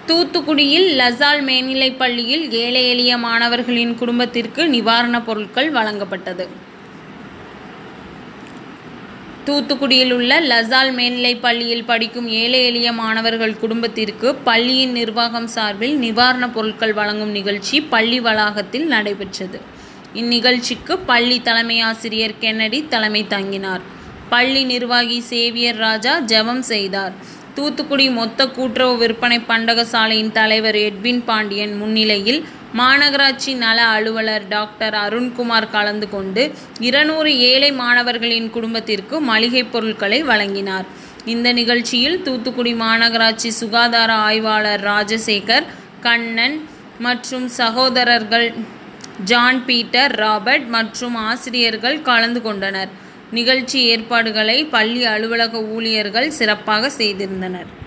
தூத்துக்குடியில் லசால் மேல்நிலைப் பள்ளியில் ஏழை எளிய மாணவர்களின் குடும்பத்திற்கு நிவாரணப் பொருட்கள் வழங்கப்பட்டது தூத்துக்குடியில் உள்ள லசால் மேல்நிலைப் பள்ளியில் படிக்கும் ஏழை எளிய மாணவர்கள் குடும்பத்திற்கு பள்ளியின் நிர்வாகம் சார்பில் நிவாரணப் பொருட்கள் வழங்கும் நிகழ்ச்சி பள்ளி வளாகத்தில் நடைபெற்றது இந்நிகழ்ச்சிக்கு பள்ளி தலைமை ஆசிரியர் கென்னடி தலைமை தாங்கினார் பள்ளி நிர்வாகி சேவியர் ராஜா ஜெபம் செய்தார் தூத்துக்குடி மொத்த கூட்டுறவு விற்பனை பண்டக சாலையின் தலைவர் எட்வின் பாண்டியன் முன்னிலையில் மாநகராட்சி நல அலுவலர் டாக்டர் அருண்குமார் கலந்து கொண்டு இருநூறு ஏழை மாணவர்களின் குடும்பத்திற்கு மளிகைப் பொருட்களை வழங்கினார் இந்த நிகழ்ச்சியில் தூத்துக்குடி மாநகராட்சி சுகாதார ஆய்வாளர் ராஜசேகர் கண்ணன் மற்றும் சகோதரர்கள் ஜான் பீட்டர் ராபர்ட் மற்றும் ஆசிரியர்கள் கலந்து கொண்டனர் நிகழ்ச்சி ஏற்பாடுகளை பள்ளி அலுவலக ஊழியர்கள் சிறப்பாக செய்திருந்தனர்